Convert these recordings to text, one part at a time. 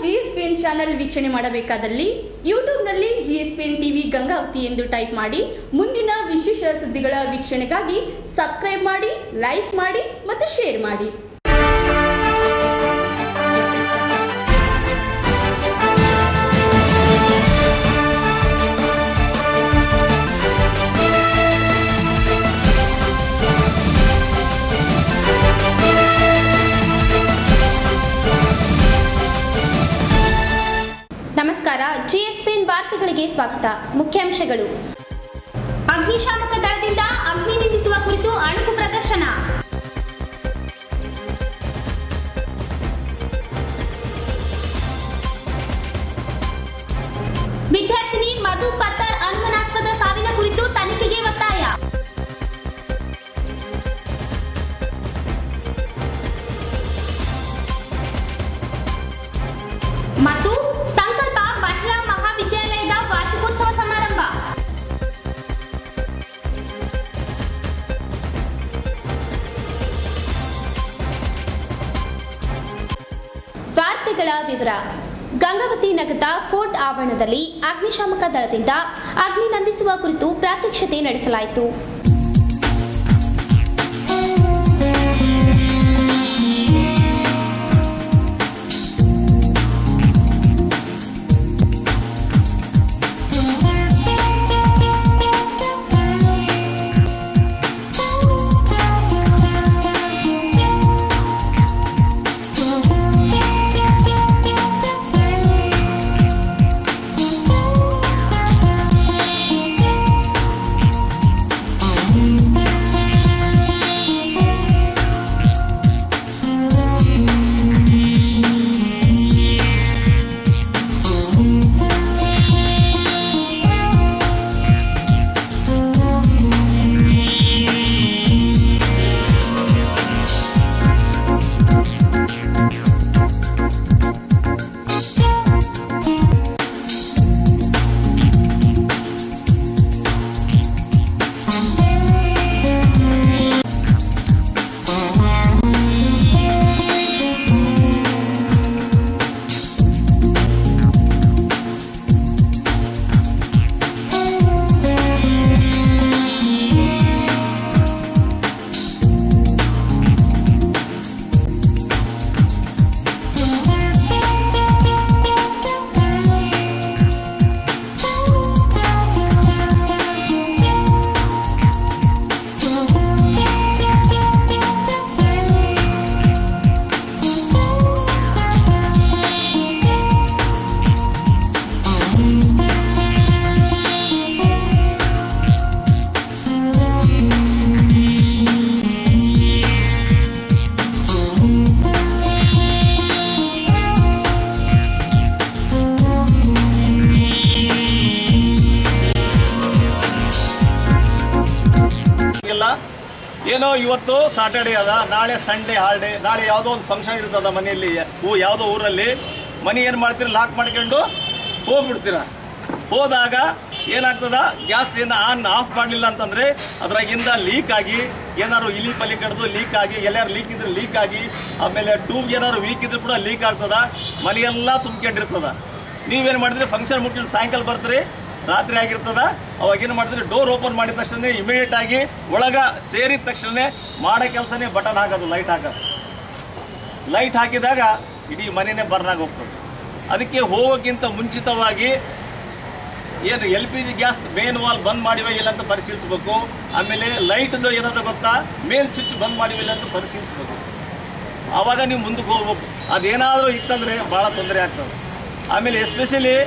GSPN channel ವೀಕ್ಷಣೆ ಮಾಡಬೇಕಾದಲ್ಲಿ ಯೂಟ್ಯೂಬ್ನಲ್ಲಿ GSPN TV Gangavathi ಎಂದು ಟೈಪ್ ಮಾಡಿ ಮುಂದಿನ ವಿಶೇಷ ಸುದ್ದಿಗಳ ವೀಕ್ಷಣೆಗಾಗಿ ಸಬ್ಸ್ಕ್ರೈಬ್ ಮಾಡಿ ಲೈಕ್ ಮಾಡಿ ಮತ್ತು ಶೇರ್ ಮಾಡಿ ನಮಸ್ಕಾರ ಜಿಎಸ್ಪಿಎನ್ ವಾರ್ತೆಗಳಿಗೆ ಸ್ವಾಗತ ಮುಖ್ಯಾಂಶಗಳು ಅಗ್ನಿಶಾಮಕ ದಳದಿಂದ ಅಗ್ನಿ ನಿಂದಿಸುವ ಕುರಿತು ಅಣುಕು ಪ್ರದರ್ಶನ ವಿದ್ಯಾರ್ಥಿನಿ ಮಧು ಪತ್ತರ್ ಅನುಮಾನಾಸ್ಪದ ಸಾವಿನ ಕುರಿತು ತನಿಖೆಗೆ ಒತ್ತಾಯ ಮತ್ತು ಸಂಕಲ್ಪ ಮಹಿಳಾ ಮಹಾವಿದ್ಯಾಲಯದ ವಾರ್ಷಿಕೋತ್ಸವ ಸಮಾರಂಭ ವಾರ್ತೆಗಳ ವಿವರ ಗಂಗಾವತಿ ನಗರದ ಕೋರ್ಟ್ ಆವರಣದಲ್ಲಿ ಅಗ್ನಿಶಾಮಕ ದಳದಿಂದ ಅಗ್ನಿ ನಂದಿಸುವ ಕುರಿತು ಪ್ರಾತ್ಯಕ್ಷತೆ ನಡೆಸಲಾಯಿತು ಇಲ್ಲ ಏನೋ ಇವತ್ತು ಸಾಟರ್ಡೆ ಅದ ನಾಳೆ ಸಂಡೇ ಹಾಲ್ಡೇ ನಾಳೆ ಯಾವುದೋ ಒಂದು ಫಂಕ್ಷನ್ ಇರ್ತದ ಮನೆಯಲ್ಲಿ ಹೂ ಯಾವುದೋ ಊರಲ್ಲಿ ಮನೆ ಏನು ಮಾಡ್ತೀರಿ ಲಾಕ್ ಮಾಡ್ಕೊಂಡು ಹೋಗ್ಬಿಡ್ತೀರ ಹೋದಾಗ ಏನಾಗ್ತದ ಗ್ಯಾಸ್ ಏನು ಆನ್ ಆಫ್ ಮಾಡಲಿಲ್ಲ ಅಂತಂದ್ರೆ ಅದ್ರಾಗಿಂದ ಲೀಕ್ ಆಗಿ ಏನಾದ್ರು ಇಲಿ ಪಲಿ ಕಡ್ದು ಲೀಕ್ ಆಗಿ ಎಲ್ಲಾರು ಲೀಕ್ ಇದ್ರೆ ಲೀಕ್ ಆಗಿ ಆಮೇಲೆ ಟ್ಯೂಬ್ ಏನಾದ್ರು ವೀಕ್ ಇದ್ರೆ ಕೂಡ ಲೀಕ್ ಆಗ್ತದ ಮನೆಯೆಲ್ಲ ತುಂಬ್ಕೊಂಡಿರ್ತದ ನೀವೇನು ಮಾಡಿದ್ರಿ ಫಂಕ್ಷನ್ ಮುಟ್ಟಿದ ಸಾಯಂಕಾಲ ಬರ್ತೀರಿ ರಾತ್ರಿ ಆಗಿರ್ತದ ಅವಾಗ ಏನು ಮಾಡಿದ್ರೆ ಡೋರ್ ಓಪನ್ ಮಾಡಿದ ತಕ್ಷಣ ಇಮಿಡಿಯೇಟ್ ಆಗಿ ಒಳಗ ಸೇರಿದ ತಕ್ಷಣ ಮಾಡೋ ಕೆಲಸನೇ ಬಟನ್ ಹಾಕೋದು ಲೈಟ್ ಹಾಕೋದು ಲೈಟ್ ಹಾಕಿದಾಗ ಇಡೀ ಮನೆನೇ ಬರ್ನಾಗ ಹೋಗ್ತದೆ ಅದಕ್ಕೆ ಹೋಗೋಕ್ಕಿಂತ ಮುಂಚಿತವಾಗಿ ಏನು L P G gas main valve ಬಂದ್ ಮಾಡಿವೆ ಇಲ್ಲ ಅಂತ ಪರಿಶೀಲಿಸಬೇಕು ಆಮೇಲೆ ಲೈಟ್ದು ಏನಾದ್ರು ಗೊತ್ತಾ ಮೇನ್ ಸ್ವಿಚ್ ಬಂದ್ ಮಾಡಿವೆ ಇಲ್ಲ ಅಂತ ಪರಿಶೀಲಿಸಬೇಕು ಆವಾಗ ನೀವು ಮುಂದಕ್ಕೆ ಹೋಗ್ಬೇಕು ಅದೇನಾದರೂ ಇತ್ತಂದ್ರೆ ಭಾಳ ತೊಂದರೆ ಆಗ್ತದೆ ಆಮೇಲೆ ಎಸ್ಪೆಷಲಿ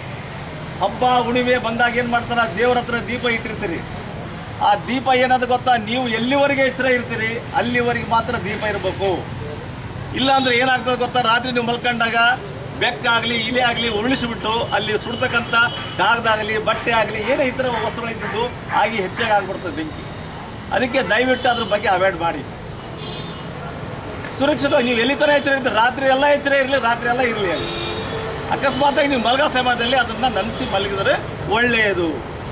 ಹಬ್ಬ ಹುಣಿಮೆ ಬಂದಾಗ ಏನು ಮಾಡ್ತಾರ ದೇವ್ರ ಹತ್ರ ದೀಪ ಇಟ್ಟಿರ್ತೀರಿ ಆ ದೀಪ ಏನಾದ್ರು ಗೊತ್ತಾ ನೀವು ಎಲ್ಲಿವರೆಗೆ ಎಚ್ಚರ ಇರ್ತೀರಿ ಅಲ್ಲಿವರೆಗೆ ಮಾತ್ರ ದೀಪ ಇರಬೇಕು ಇಲ್ಲ ಅಂದ್ರೆ ಏನಾಗ್ತದೆ ಗೊತ್ತಾ ರಾತ್ರಿ ನೀವು ಮಲ್ಕೊಂಡಾಗ ಬೆಕ್ಕಾಗಲಿ ಇಲೆ ಆಗಲಿ ಉರುಳಿಸಿಬಿಟ್ಟು ಅಲ್ಲಿ ಸುಡ್ತಕ್ಕಂಥ ಕಾಗದಾಗಲಿ ಬಟ್ಟೆ ಆಗಲಿ ಏನೇ ಇತರ ವಸ್ತುಗಳಿದ್ದು ಆಗಿ ಹೆಚ್ಚಾಗಿ ಆಗ್ಬಿಡ್ತದೆ ಬೆಂಕಿ ಅದಕ್ಕೆ ದಯವಿಟ್ಟು ಅದ್ರ ಬಗ್ಗೆ ಅವಾಯ್ಡ್ ಮಾಡಿ ಸುರಕ್ಷಿತವಾಗಿ ನೀವು ಎಲ್ಲಿ ತನಕ ಎಚ್ಚರ ಇರ್ತೀರಿ ರಾತ್ರಿ ಎಲ್ಲ ಎಚ್ಚರ ಇರಲಿ ರಾತ್ರಿ ಎಲ್ಲ ಇರಲಿ ಅಲ್ಲಿ ಅಕಸ್ಮಾತಾಗಿ ನೀವು ಮಲಗೋ ಸಮಯದಲ್ಲಿ ಅದನ್ನು ನನಿಸಿ ಮಲಗಿದರೆ ಒಳ್ಳೆಯದು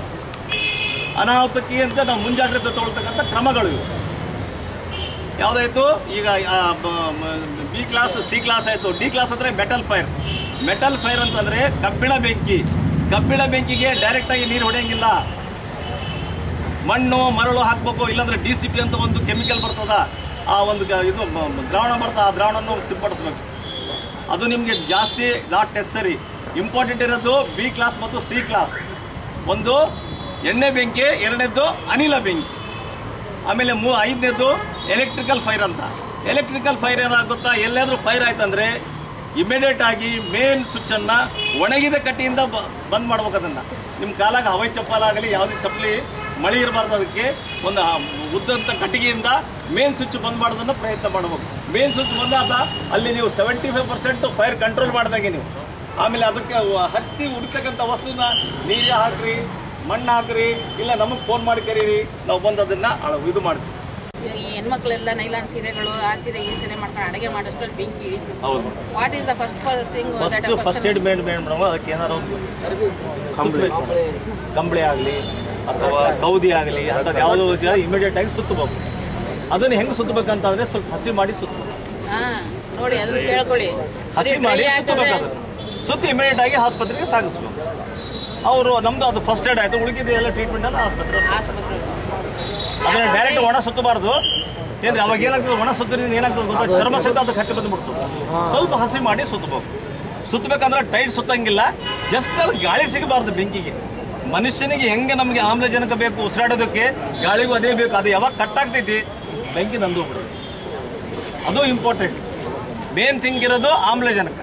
ಅನಾಹುತಕ್ಕೆ ಅಂತ ನಾವು ಮುಂಜಾಗ್ರತೆ ತಗೊಳ್ತಕ್ಕಂಥ ಕ್ರಮಗಳು ಇವು ಯಾವುದಾಯ್ತು ಈಗ ಆ, ಬ- ಮ- ಬಿ ಕ್ಲಾಸ್ ಸಿ ಕ್ಲಾಸ್ ಆಯಿತು ಡಿ ಕ್ಲಾಸ್ ಅಂದರೆ ಮೆಟಲ್ ಫೈರ್ ಮೆಟಲ್ ಫೈರ್ ಅಂತಂದರೆ ಕಬ್ಬಿಣ ಬೆಂಕಿ ಕಬ್ಬಿಣ ಬೆಂಕಿಗೆ ಡೈರೆಕ್ಟಾಗಿ ನೀರು ಹೊಡೆಯಂಗಿಲ್ಲ ಮಣ್ಣು ಮರಳು ಹಾಕಬೇಕು ಇಲ್ಲಾಂದ್ರೆ ಡಿ ಸಿ ಪಿ ಅಂತ ಒಂದು ಕೆಮಿಕಲ್ ಬರ್ತದ ಆ ಒಂದು ಗ- ಇದು ಮ- ಮ- ದ್ರಾವಣ ಬರ್ತದೆ ಆ ದ್ರಾವಣವನ್ನು ಸಿಂಪಡಿಸ್ಬೇಕು ಅದು ನಿಮಗೆ ಜಾಸ್ತಿ ನಾಟ್ ನೆಸರಿ ಇಂಪಾರ್ಟೆಂಟ್ ಇರೋದು ಬಿ ಕ್ಲಾಸ್ ಮತ್ತು ಸಿ ಕ್ಲಾಸ್ ಒಂದು ಎಣ್ಣೆ ಬೆಂಕಿ ಎರಡನೇದ್ದು ಅನಿಲ ಬೆಂಕಿ ಆಮೇಲೆ ಮೂ ಐದನೇದು ಎಲೆಕ್ಟ್ರಿಕಲ್ ಫೈರ್ ಅಂತ ಎಲೆಕ್ಟ್ರಿಕಲ್ ಫೈರ್ ಏನಾಗುತ್ತಾ ಎಲ್ಲಾದ್ರೂ ಫೈರ್ ಆಯ್ತಂದ್ರೆ ಇಮಿಡಿಯೇಟ್ ಆಗಿ ಮೇನ್ ಸ್ವಿಚ್ಚನ್ನು ಒಣಗಿದ ಕಟ್ಟಿಯಿಂದ ಬ- ಬಂದ್ ಮಾಡ್ಬೇಕು ಅದನ್ನು ನಿಮ್ಮ ಕಾಲಾಗ ಹವೈ ಚಪ್ಪಲಾಗಲಿ ಯಾವುದೇ ಚಪ್ಪಲಿ ಮಳೆ ಇರಬಾರ್ದು ಅದಕ್ಕೆ ಒಂದು ಆ ಉದ್ದಂತ ಕಟ್ಟಿಗೆಯಿಂದ ಮೇನ್ ಸ್ವಿಚ್ ಬಂದ್ ಮಾಡೋದನ್ನು ಪ್ರಯತ್ನ ಮಾಡಬೇಕು ಮೇನ್ ಸ್ವಿಚ್ ಬಂದಾದ ಅಲ್ಲಿ ನೀವು seventy five percent fire control ಮಾಡಿದಾಗೆ ನೀವು ಆಮೇಲೆ ಅದಕ್ಕೆ ವ- ಹತ್ತಿ ಹುಡ್ತಕ್ಕಂಥ ವಸ್ತುನ ನೀರೇ ಹಾಕ್ರಿ ಮಣ್ಣು ಹಾಕ್ರಿ ಇಲ್ಲ ನಮಗೆ ಫೋನ್ ಮಾಡಿ ಕರೀರಿ ನಾವು ಬಂದು ಅದನ್ನ ಅಳ- ಇದು ಮಾಡ್ತೀವಿ ಇವಾಗ ಈ ಹೆಣ್ಮಕ್ಳೆಲ್ಲ ನೈಲಾನ್ ಸೀರೆಗಳು ಆ ಸೀರೆ ಈ ಸೀರೆ ಮಾಡ್ಕೊಂಡು ಅಡುಗೆ ಮಾಡೋದ್ರಲ್ಲಿ ಬೆಂಕಿ ಇಳಿತು ಹೌದು what is the first thing first first aid ಮೇಡ್ ಮೇಡ್ ಮೇಡಮ್ ಅದಕ್ಕೆ ಏನಾರು ಒಂದು ಕಂಬಳಿ ಕಂಬಳಿ ಆಗಲಿ ಅಥವಾ ಕೌದಿ ಆಗಲಿ ಅಂಥದ್ದು ಯಾವುದೋ ಇಮಿಡಿಯೇಟ್ ಆಗಿ ಸುತ್ತಬೇಕು ಅದನ್ನು ಹೆಂಗೆ ಸುತ್ತಬೇಕಂತಂದ್ರೆ ಸ್ವಲ್ಪ ಹಸಿ ಮಾಡಿ ಸುತ್ತಬೇಕು ಹಾ ನೋಡಿ ಅದನ್ನ ಕೇಳ್ಕೊಳ್ಳಿ ಹಸಿ ಮಾಡಿ ಡ್ರೈ ಸುತ್ತಬೇಕು ಹಾಕಿದ್ರೆ ಅದನ್ನು ಸುತ್ತಿ ಇಮಿಡಿಯೇಟ್ ಆಗಿ ಆಸ್ಪತ್ರೆಗೆ ಸಾಗಿಸ್ಬೇಕು ಅವರು ನಮ್ದು ಅದು ಫಸ್ಟ್ ಏಡ್ ಆಯಿತು ಉಳಿದಿದ್ದು ಎಲ್ಲ ಟ್ರೀಟ್ಮೆಂಟ್ ಎಲ್ಲ ಆಸ್ಪತ್ರೆ ಆಸ್ಪತ್ರೆ ಅದನ್ನ ಡೈರೆಕ್ಟ್ ಒಣ ಸುತ್ತಬಾರ್ದು ಏನ್ರಿ ಅವಾಗ ಏನಾಗ್ತದೆ ಒಣ ಸುತ್ತದಿಂದ ಏನಾಗ್ತದೆ ಗೊತ್ತಾ ಚರ್ಮ ಸಹಿತ ಅದಕ್ಕೆ ಹತ್ತಿ ಬಂದ್ಬಿಡ್ತದೆ ಸ್ವಲ್ಪ ಹಸಿ ಮಾಡಿ ಸುತ್ತಬೇಕು ಸುತ್ತಬೇಕಂದ್ರೆ ಟೈಟ್ ಸುತ್ತಂಗಿಲ್ಲ ಜಸ್ಟ್ ಅದು ಗಾಳಿ ಸಿಗಬಾರ್ದು ಬೆಂಕಿಗೆ ಮನುಷ್ಯನಿಗೆ ಹೆಂಗೆ ನಮಗೆ ಆಮ್ಲಜನಕ ಬೇಕು ಉಸಿರಾಡೋದಕ್ಕೆ ಗಾಳಿಗೂ ಅದೇ ಬೇಕು ಅದು ಯಾವಾಗ ಕಟ್ ಆಗ್ತೈತಿ ಬೆಂಕಿ ನಂದು ಬಿಡುತ್ತೆ ಅದು ಇಂಪಾರ್ಟೆಂಟ್ ಮೇನ್ ಥಿಂಗ್ ಇರೋದು ಆಮ್ಲಜನಕ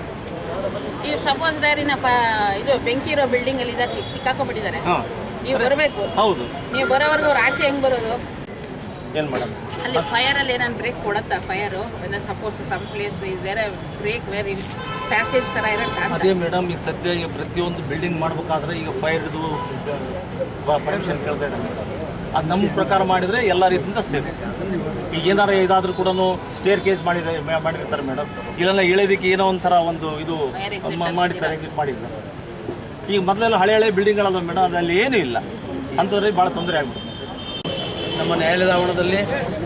ಈ ಸಪೋಸ್ ದಾರಿನ ಇದು ಬೆಂಕಿ ಇರೋ ಬಿಲ್ಡಿಂಗ್ ಅಲ್ಲಿ ಇದಕ್ಕೆ ಸಿಕ್ಕಾಕೊಂಡ್ಬಿಟ್ಟಿದ್ದಾರೆ ಹಾಂ ನೀವು ಬರಬೇಕು ಹೌದು ನೀವು ಬರೋವರೆಗೂ ಅವ್ರು ಆಚೆ ಹೆಂಗ್ ಬರೋದು ಏನು ಮೇಡಮ್ ಅಲ್ಲಿ ಫೈರ್ ಅಲ್ಲಿ ಏನಾದ್ರು ಬ್ರೇಕ್ ಕೊಡತ್ತಾ fire suppose some place is there break where in passage ತರ ಇರತ್ತಾ ಅಂತ ಅದೇ ಮೇಡಮ್ ಈಗ ಸದ್ಯ ಈಗ ಪ್ರತಿಯೊಂದು ಬಿಲ್ಡಿಂಗ್ ಮಾಡ್ಬೇಕಾದ್ರೆ ಈಗ ಫೈರ್ದು ಪರ್ಮಿಷನ್ ಕೇಳ್ತಾ ಇದ್ದಾರೆ ಅದು ನಮ್ಮ ಪ್ರಕಾರ ಮಾಡಿದರೆ ಎಲ್ಲ ರೀತಿಯಿಂದ ಸೇಫ್ ಈಗ ಏನಾರ ಇದಾದ್ರೂ ಕೂಡ ಸ್ಟೇರ್ ಕೇಸ್ ಮಾಡಿದೆ ಮಾ- ಮಾಡಿರ್ತಾರೆ ಮೇಡಮ್ ಇಲ್ಲೆಲ್ಲ ಇಳಿಯೋದಕ್ಕೆ ಏನೋ ಒಂಥರ ಒಂದು ಇದು Fire exit ಮ- ಮಾಡಿರ್ತಾರೆ ಎಕ್ಸಿಟ್ ಮಾಡಿರ್ತಾರೆ ಈಗ ಮೊದಲೆಲ್ಲ ಹಳೆ ಹಳೆ ಬಿಲ್ಡಿಂಗ್ಗಳದಾವ ಮೇಡಮ್ ಅದಲ್ಲಿ ಏನೂ ಇಲ್ಲ ಅಂಥದ್ರಲ್ಲಿ ಭಾಳ ತೊಂದರೆ ಆಗ್ಬಿಡುತ್ತೆ ನಮ್ಮ ನ್ಯಾಯಾಲಯದ ಆವರಣದಲ್ಲಿ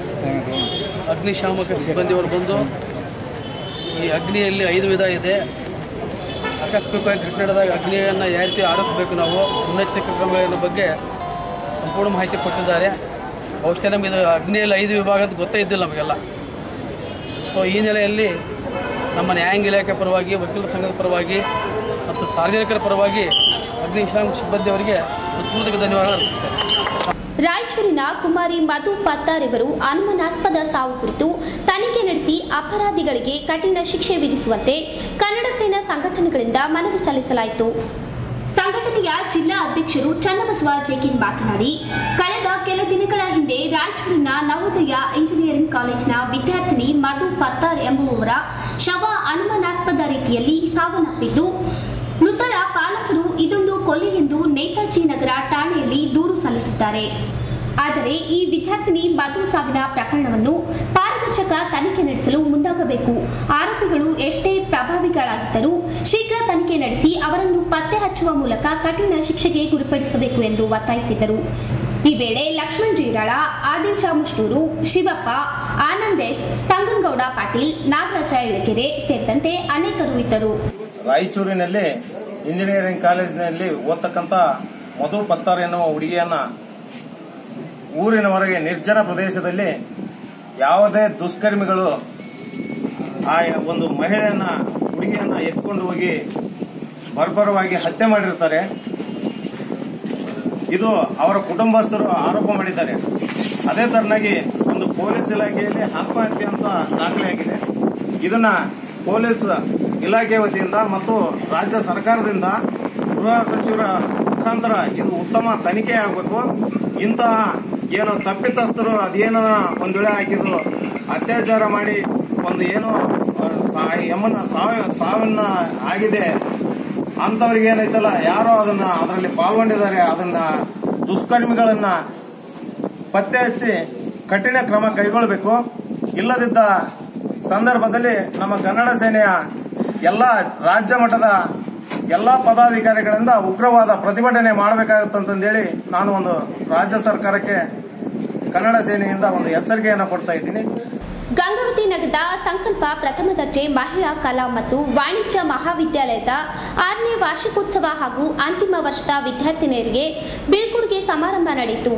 ಅಗ್ನಿಶಾಮಕ ಸಿಬ್ಬಂದಿಯವರು ಬಂದು ಈ ಅಗ್ನಿಯಲ್ಲಿ ಐದು ವಿಧ ಇದೆ ಆಕಸ್ಮಿಕವಾಗಿ ಘಟನೆ ನಡೆದಾಗ ಅಗ್ನಿಯನ್ನು ಯಾವ ರೀತಿ ಆರಿಸಬೇಕು ನಾವು ಮುನ್ನೆಚ್ಚರಿಕೆ ಕ್ರಮಗಳ ಬಗ್ಗೆ ಸಂಪೂರ್ಣ ಮಾಹಿತಿ ಕೊಟ್ಟಿದ್ದಾರೆ ಬಹುಶಃ ನಮಗೆ ಇದು ಅಗ್ನಿಯಲ್ಲಿ ಐದು ವಿಭಾಗದ ಗೊತ್ತೇ ಇದ್ದಿಲ್ಲ ನಮಗೆಲ್ಲ ಸೊ ಈ ನೆಲೆಯಲ್ಲಿ ನಮ್ಮ ನ್ಯಾಯಾಂಗ ಇಲಾಖೆ ಪರವಾಗಿ ವಕೀಲರ ಸಂಘದ ಪರವಾಗಿ ಮತ್ತು ಸಾರ್ವಜನಿಕರ ಪರವಾಗಿ ಅಗ್ನಿಶಾಮಕ ಸಿಬ್ಬಂದಿಯವರಿಗೆ ಹೃತ್ಪೂರ್ವಕ ಧನ್ಯವಾದ ಅರ್ಪಿಸ್ತೇನೆ ರಾಯಚೂರಿನ ಕುಮಾರಿ ಮಧು ಪತ್ತಾರ್ ಇವರು ಅನುಮಾನಾಸ್ಪದ ಸಾವು ಕುರಿತು ತನಿಖೆ ನಡೆಸಿ ಅಪರಾಧಿಗಳಿಗೆ ಕಠಿಣ ಶಿಕ್ಷೆ ವಿಧಿಸುವಂತೆ ಕನ್ನಡ ಸೇನಾ ಸಂಘಟನೆಗಳಿಂದ ಮನವಿ ಸಲ್ಲಿಸಲಾಯಿತು ಸಂಘಟನೆಯ ಜಿಲ್ಲಾ ಅಧ್ಯಕ್ಷರು ಚನ್ನಬಸವ ಜೇಕಿನ್ ಮಾತನಾಡಿ ಕಳೆದ ಕೆಲ ದಿನಗಳ ಹಿಂದೆ ರಾಯಚೂರಿನ ನವೋದಯ ಇಂಜಿನಿಯರಿಂಗ್ ಕಾಲೇಜಿನ ವಿದ್ಯಾರ್ಥಿನಿ ಮಧು ಪತ್ತಾರ್ ಎಂಬುವವರ ಶವ ಅನುಮಾನಾಸ್ಪದ ರೀತಿಯಲ್ಲಿ ಸಾವನ್ನಪ್ಪಿದ್ದು ಮೃತರ ಪಾಲಕರು ಇದೊಂದು ಕೊಲೆ ಎಂದು ನೇತಾಜಿ ನಗರ ಠಾಣೆಯಲ್ಲಿ ದೂರು ಸಲ್ಲಿಸಿದ್ದಾರೆ ಆದರೆ ಈ ವಿದ್ಯಾರ್ಥಿನಿ ಮಧು ಸಾವಿನ ಪ್ರಕರಣವನ್ನು ಪಾರದರ್ಶಕ ತನಿಖೆ ನಡೆಸಲು ಮುಂದಾಗಬೇಕು ಆರೋಪಿಗಳು ಎಷ್ಟೇ ಪ್ರಭಾವಿಗಳಾಗಿದ್ದರೂ ಶೀಘ್ರ ತನಿಖೆ ನಡೆಸಿ ಅವರನ್ನು ಪತ್ತೆ ಹಚ್ಚುವ ಮೂಲಕ ಕಠಿಣ ಶಿಕ್ಷೆಗೆ ಗುರಿಪಡಿಸಬೇಕು ಎಂದು ಒತ್ತಾಯಿಸಿದರು ಈ ವೇಳೆ ಲಕ್ಷ್ಮಣ್ ಜೀರಾಳ ಆದಿಲ್ ಶಾ ಮುಷ್ಟೂರು ಶಿವಪ್ಪ ಆನಂದೇಶ್ ಸಂಗನಗೌಡ ಪಾಟೀಲ್ ನಾಗರಾಜ ಇಳಕೆರೆ ಸೇರಿದಂತೆ ಅನೇಕರು ಇದ್ದರು ರಾಯಚೂರಿನಲ್ಲಿ ಇಂಜಿನಿಯರಿಂಗ್ ಕಾಲೇಜಿನಲ್ಲಿ ಓದ್ತಕ್ಕಂಥ ಮಧು ಪತ್ತಾರ್ ಎನ್ನುವ ಹುಡುಗಿಯನ್ನ ಊರಿನ ಹೊರಗೆ ನಿರ್ಜನ ಪ್ರದೇಶದಲ್ಲಿ ಯಾವುದೇ ದುಷ್ಕರ್ಮಿಗಳು ಆ ಒಂದು ಮಹಿಳೆಯನ್ನ ಹುಡುಗಿಯನ್ನ ಎತ್ಕೊಂಡು ಹೋಗಿ ಬರ್ಬರವಾಗಿ ಹತ್ಯೆ ಮಾಡಿರ್ತಾರೆ ಇದು ಅವರ ಕುಟುಂಬಸ್ಥರು ಆರೋಪ ಮಾಡಿದ್ದಾರೆ ಅದೇ ತರನಾಗಿ ಒಂದು ಪೊಲೀಸ್ ಇಲಾಖೆಯಲ್ಲಿ ಆತ್ಮಹತ್ಯೆ ಅಂತ ದಾಖಲೆಯಾಗಿದೆ ಇದನ್ನ ಪೊಲೀಸ್ ಇಲಾಖೆ ವತಿಯಿಂದ ಮತ್ತು ರಾಜ್ಯ ಸರ್ಕಾರದಿಂದ ಗೃಹ ಸಚಿವರ ಮುಖಾಂತರ ಇದು ಉತ್ತಮ ತನಿಖೆ ಆಗಬೇಕು ಇಂತಹ ಏನು ತಪ್ಪಿತಸ್ಥರು ಅದೇನೋ ಒಂದು ವೇಳೆ ಹಾಕಿದ್ರು ಅತ್ಯಾಚಾರ ಮಾಡಿ ಒಂದು ಏನು ಆ, ಸಾ- ಎಮ್ಮನ್ನ ಸಾವ ಸಾವಿನ ಆಗಿದೆ ಅಂತವ್ರಿಗೆ ಏನೈತಲ್ಲ ಯಾರೋ ಅದನ್ನ ಅದರಲ್ಲಿ ಪಾಲ್ಗೊಂಡಿದ್ದಾರೆ ಅದನ್ನ ದುಷ್ಕರ್ಮಿಗಳನ್ನ ಪತ್ತೆ ಹಚ್ಚಿ ಕಠಿಣ ಕ್ರಮ ಕೈಗೊಳ್ಳಬೇಕು ಇಲ್ಲದಿದ್ದ ಸಂದರ್ಭದಲ್ಲಿ ನಮ್ಮ ಕನ್ನಡ ಸೇನೆಯ ಎಲ್ಲ ರಾಜ್ಯ ಮಟ್ಟದ ಎಲ್ಲಾ ಪದಾಧಿಕಾರಿಗಳಿಂದ ಉಗ್ರವಾದ ಪ್ರತಿಭಟನೆ ಮಾಡಬೇಕಾಗುತ್ತಂತಂದೇಳಿ ನಾನು ಒಂದು ರಾಜ್ಯ ಸರ್ಕಾರಕ್ಕೆ ಕನ್ನಡ ಸೇನೆಯಿಂದ ಒಂದು ಎಚ್ಚರಿಕೆಯನ್ನು ಕೊಡ್ತಾ ಇದ್ದೀನಿ ಗಂಗಾವತಿ ನಗರದ ಸಂಕಲ್ಪ ಪ್ರಥಮ ದರ್ಜೆ ಮಹಿಳಾ ಕಲಾ ಮತ್ತು ವಾಣಿಜ್ಯ ಮಹಾವಿದ್ಯಾಲಯದ ಆರನೇ ವಾರ್ಷಿಕೋತ್ಸವ ಹಾಗೂ ಅಂತಿಮ ವರ್ಷದ ವಿದ್ಯಾರ್ಥಿನಿಯರಿಗೆ ಬೀಳ್ಕೊಡುಗೆ ಸಮಾರಂಭ ನಡೆಯಿತು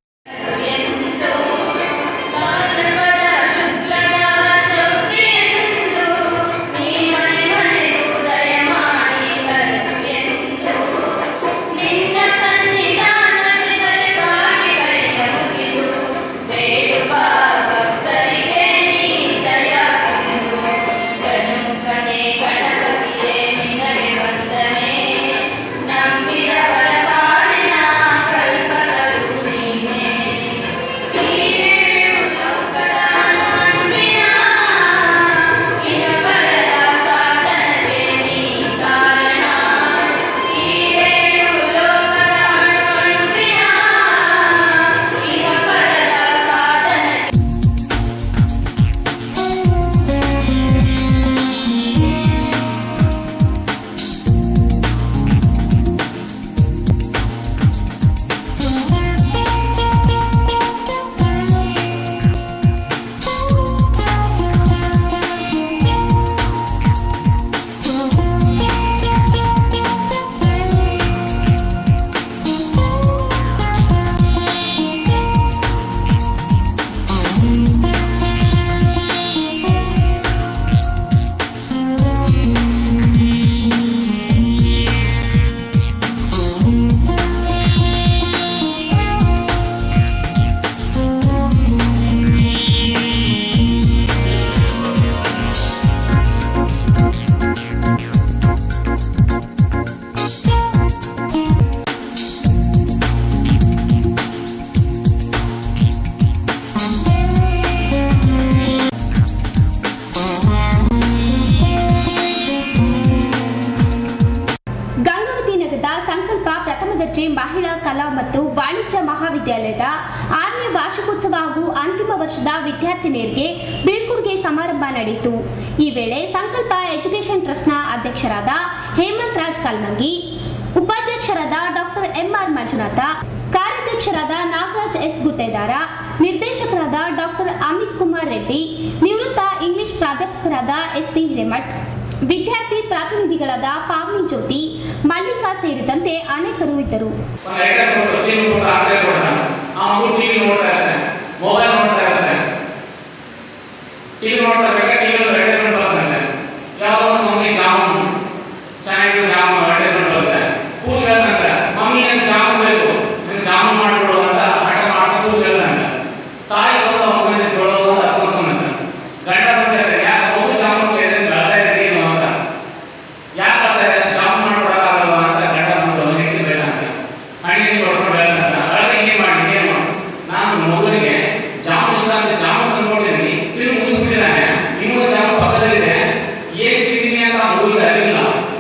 ಭಾದ್ರಪದ ಶುಕ್ಲದ ಚೌತಿಯಂದು ನೀ ಮನೆ ಮನೆಗೂ ದಯ ಮಾಡಿ ಬರಸು ಎಂದು ನಿನ್ನ ಸನ್ನಿಧಾನದ ತಲೆಬಾಗಿ ಕೈಯ ಮುಗಿದು ಬೇಡುವ ಭಕ್ತರಿಗೆ ನೀ ದಯಾ ಸಿಂಧು ಗಜಮುಖನೇ ಗಣಪತಿಯೇ ನಿನಗೆ ವಂದನೆ ನಂಬಿದ ಪರಪಾಲಿನ ಕಲ್ಪತರು ನೀನೇ ಈ ಏಳು ಲೋಕದ ನಾಡುವಿನ ಇಹ ಪರದ ಸಾಧನೆಗೆ ನೀ ಕಾರಣ ಈ ಏಳು ಲೋಕದ ನಾಡುವಿನ ಇಹ ಪರದ ಸಾಧನೆಗೆ ಗಂಗಾವತಿ ನಗರದ ಸಂಕಲ್ಪ ಪ್ರಥಮ ದರ್ಜೆ ಮಹಿಳಾ ಕಲಾ ಮತ್ತು ವಾಣಿಜ್ಯ ಮಹಾವಿದ್ಯಾಲಯದ ಆರನೇ ವಾರ್ಷಿಕೋತ್ಸವ ಹಾಗೂ ಅಂತಿಮ ವರ್ಷದ ವಿದ್ಯಾರ್ಥಿನಿಯರಿಗೆ ಬೀಳ್ಕೊಡುಗೆ ಸಮಾರಂಭ ನಡೆಯಿತು ಈ ವೇಳೆ ಸಂಕಲ್ಪ ಎಜುಕೇಷನ್ ಟ್ರಸ್ಟ್ನ ಅಧ್ಯಕ್ಷರಾದ ಹೇಮಂತ್ ರಾಜ್ ಕಲ್ಮಂಗಿ ಉಪಾಧ್ಯಕ್ಷರಾದ ಡಾಕ್ಟರ್ ಎಂಆರ್ ಮಂಜುನಾಥ ಕಾರ್ಯಾಧ್ಯಕ್ಷರಾದ ನಾಗರಾಜ್ ಎಸ್ ಗುತ್ತೇದಾರ ನಿರ್ದೇಶಕರಾದ ಡಾಕ್ಟರ್ ಅಮಿತ್ ಕುಮಾರ್ ರೆಡ್ಡಿ ನಿವೃತ್ತ ಇಂಗ್ಲಿಷ್ ಪ್ರಾಧ್ಯಾಪಕರಾದ ಎಸ್ ಟಿ ಹಿರೇಮಠ್ ವಿದ್ಯಾರ್ಥಿ ಪ್ರತಿನಿಧಿಗಳಾದ ಪಾವನಿ ಜ್ಯೋತಿ ಮಲ್ಲಿಕಾ ಸೇರಿದಂತೆ ಅನೇಕರು ಇದ್ದರು ಒಂದು ಐಟಮ್ ಕೊಟ್ಟು ಟಿವಿ ಕೊಟ್ಟು ಆದ್ರೆ ಕೊಡ್ತಾನೆ ಆ ಮಗು ಟಿವಿ ನೋಡ್ತಾ ಇರ್ತಾನೆ ಮೊಬೈಲ್ ನೋಡ್ತಾ ಇರ್ತಾನೆ ಟಿವಿ ನೋಡ್ತಾ ಇರ್ಬೇಕಾದ್ರೆ ಟಿವಿ ಅಡ್ವರ್ಟೈಸ್ಮೆಂಟ್ ಬರ್ತದೆ ಯಾವುದೋ ಒಂದು ಮಮ್ಮಿ ಜಾಮೂನು ಚೆನ್ನಾಗಿ ಜಾಮೂನು ಅಡ್ವರ್ಟೈಸ್ಮೆಂಟ್ ಬರುತ್ತೆ ಕೂಲ್ ಹೇಳ್ತಂತೆ ಮಮ್ಮಿ ನನಗೆ ಜಾಮೂನು ಬೇಕು ನನಗೆ ಜಾಮೂನು ಮಾಡಿಕೊಡು ಅಂತ ಆಟ ಮಾಡ್ತಾ ಕೂಲ್ ಹೇಳ್ತಂತೆ ತಾಯಿ ಬಂದು ಆ ಮಗುವಿನ ಕೊಡೋದು ಅಂತ ಅನ್ಕೊಂತಾನೆ ಗಂಡ ಬಂದ ಯಾಕೆ ಮಗು ಜಾಮೂನು ಕೇಳಿದ್ರೆ ಬೆಳ್ತಾ ಇದ್ದೀರಿ ಏನು ಅಂತ ಯಾಕೆ ಬರ್ತಾರೆ ಜಾಮೂನು ಮಾಡ್ಕೊಡಕ್ಕಾಗಲ್ವಾ ಅಂತ ಗಂಡ ಬಂದು ಹೆಂಡತಿ ಬೇಡ ಅಂತ ಹಣ್ಣಿನ ಕೊಡ್ಕೊಂಡು ಹೇಳ್ತಾನೆ ಅಳಗೆ ಹಿಂಗೆ ಮಾಡಿ ಏನು ಮಾಡು ನಾನು ಮಗುವಿಗೆ ಜಾಮೂನು ಇಷ್ಟ ಅಂತ ಜಾಮೂನು ತಂದು ಕೊಡ್ತೀನಿ ತಿರುಗಿ ಮುಗಿಸ್ಬಿಟ್ಟಿದ್ದಾನೆ ಇನ್ನೂ ಜಾಮೂನು ಪಕ್ಕದಲ್ಲಿದೆ ಏನ್ ತಿಂತೀನಿ ಅಂತ ಆ ಮಗುವಿಗೆ ಅರಿವಿಲ್ಲ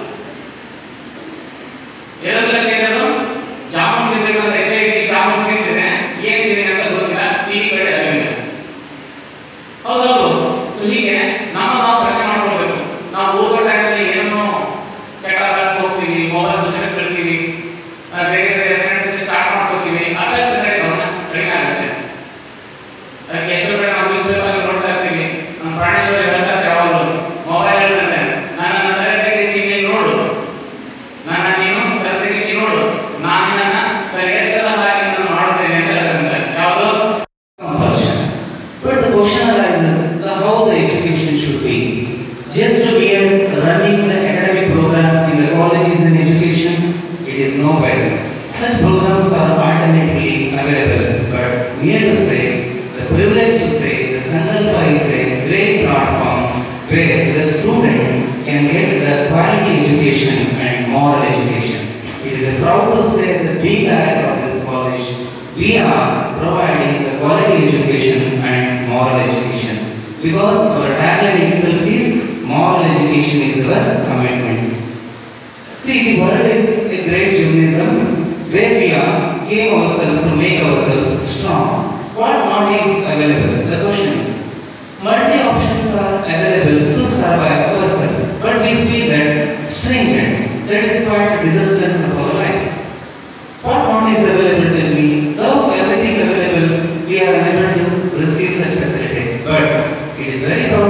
ಎರಡು ಲಕ್ಷ ಇರೋದು ಜಾಮೂನು ತಿನ್ಬೇಕು ಅಂತ ಹೆಚ್ಚಾಗಿ ಜಾಮೂನು ತಿಂತಿದೆ ಏನ್ ತಿಂತೀನಿ ಅಂತ ಗೊತ್ತಿಲ್ಲ ಟಿವಿ ಕಡೆ ಅರಿವಿಲ್ಲ ಹೌದೌದು ಸೊ ಹೀಗೆ ನಮ್ಮ ನಾವು ಪ್ರಶ್ನೆ ಮಾಡ್ಕೊಳ್ಬೇಕು ನಾವು ಓದೋ ಟೈಮಲ್ಲಿ ಏನೋ ಕೆಟ್ಟ ಕೆಲಸ ಹೋಗ್ತೀವಿ ಮೊಬೈಲ್ ಪುಸ್ತಕ ಕಳ್ತೀವಿ ಆ, ಬೇರೆ ಬೇರೆ ಫ್ರೆಂಡ್ಸ್ ಜೊತೆ ಸ್ಟಾರ್ಟ್ ಮಾಡ್ಕೋತೀವಿ ಅದೆಲ್ಲ ಕಡೆ ಗಮನ ಕಡಿಮೆ ಆಗುತ್ತೆ ಅದಕ್ಕೆ ಎಷ್ಟೋ ಕಡೆ ನಾವು ನ್ಯೂಸ್ ಪೇಪರ್ ನೋಡ್ತಾ ಇರ್ತೀವಿ ನಮ್ಮ ಪ್ರಾಣೇಶ್ವರಿ ಹೇಳ್ತಾರೆ ಯಾವಾಗಲೂ ಮೊಬೈಲ್ ಹೇಳ್ತಾರೆ ನನ್ನ ತಲೆ ತೆಗೆಸಿ ನೀನು ನೋಡು ನನ್ನ ನೀನು ತಲೆ ತೆಗೆಸಿ ನೋಡು ನಾನು ನನ್ನ ತಲೆ ಎತ್ತಲ ಹಾಕಿ ನಾನು ಮಾಡುತ್ತೇನೆ ಅಂತ ಹೇಳ್ತಾರೆ ಯಾವುದು compulsion. But the question arises the how the education should be. Just to be running the academic program in the colleges and education, it is nowhere. Such programs are alternately available, but we have to say, the privilege to say, the Sankalpa is a great platform where the student can get the quality education and moral education. It is a proud to say the big director of this college, we are providing the quality education and moral education. Because our tagline itself is moral education is our commitments. See, the world is a great gymnasium where we are gave ourselves to make ourselves strong. What not is available? The question is, multi options are available to survive ourselves, but we feel that stringence, that is quite resistance of our life. What not is available tell me, though everything available, we are unable to receive such facilities. But it is very proud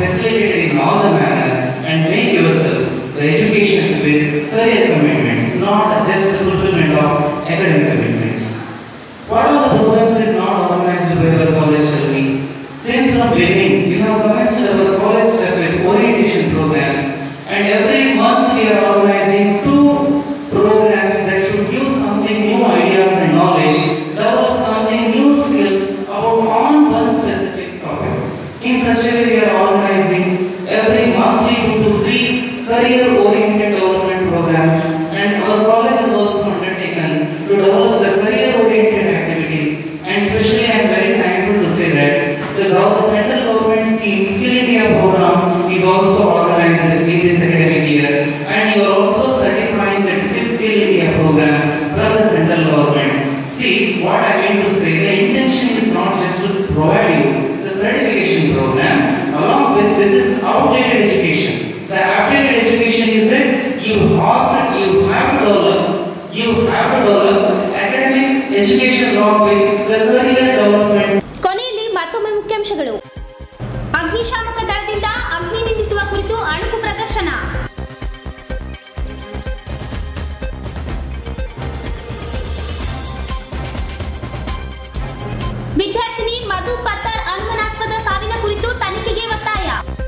facilitated in all the manner and make yourself the education with career commitments, not just the fulfillment of academic commitments. What are the programs is not organized by our college tell me? Since from beginning, we have commenced our college step with orientation programs and every month we are organizing two programs that should give something new ideas and knowledge, develop something new skills about on one specific topic. In such a way we are organizing every monthly two to three career-oriented development programs and our college has also undertaken to develop the career-oriented activities and especially I am very thankful to say that the gov- central government scheme Skill India program is also organized in this academic year and you are also certifying that Skill Skill India program from the central government. See what I mean to say, the intention is not just to provide you the certification program along with this is outdated education. The updated education is that you have you have to develop you have to develop academic education along with the career development ಕೊನೆಯಲ್ಲಿ ಮತ್ತೊಮ್ಮೆ ಮುಖ್ಯಾಂಶಗಳು ಅಗ್ನಿಶಾಮಕ ದಳದಿಂದ ಅಗ್ನಿ ನಿಂದಿಸುವ ಕುರಿತು ಅಣುಕು ಪ್ರದರ್ಶನ ವಿದ್ಯಾರ್ಥಿನಿ ಮಧು ಪತ್ತರ್ ಅನುಮಾನಾಸ್ಪದ ಸಾವಿನ ಕುರಿತು ತನಿಖೆಗೆ ಒತ್ತಾಯ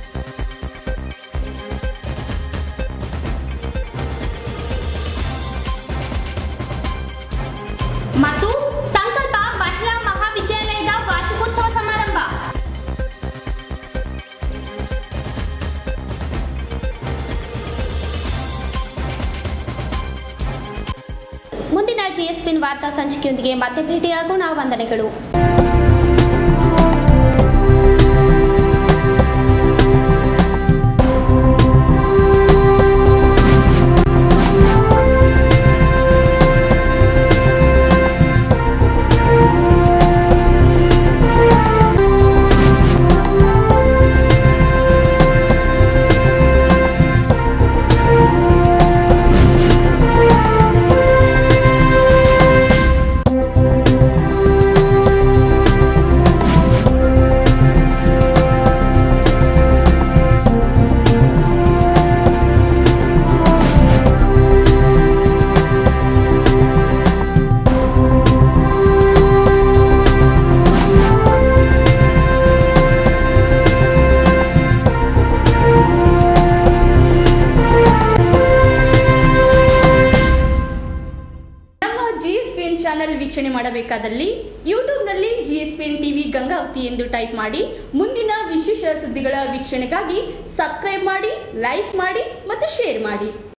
ಮತ್ತು ಸಂಕಲ್ಪ ಮಹಿಳಾ ಮಹಾವಿದ್ಯಾಲಯದ ವಾರ್ಷಿಕೋತ್ಸವ ಸಮಾರಂಭ ಮುಂದಿನ ಜಿಎಸ್ಪಿನ್ ವಾರ್ತಾ ಸಂಚಿಕೆಯೊಂದಿಗೆ ಮತ್ತೆ ಭೇಟಿಯಾಗೋಣ ವಂದನೆಗಳು ನಮ್ಮ ಜಿಎಸ್ಪಿಎನ್ ಚಾನೆಲ್ ವೀಕ್ಷಣೆ ಮಾಡಬೇಕಾದಲ್ಲಿ ಯೂಟ್ಯೂಬ್ನಲ್ಲಿ ಜಿಎಸ್ಪಿಎನ್ ಟಿವಿ ಗಂಗಾವತಿ ಎಂದು ಟೈಪ್ ಮಾಡಿ ಮುಂದಿನ ವಿಶೇಷ ಸುದ್ದಿಗಳ ವೀಕ್ಷಣೆಗಾಗಿ ಸಬ್ಸ್ಕ್ರೈಬ್ ಮಾಡಿ ಲೈಕ್ ಮಾಡಿ ಮತ್ತು ಶೇರ್ ಮಾಡಿ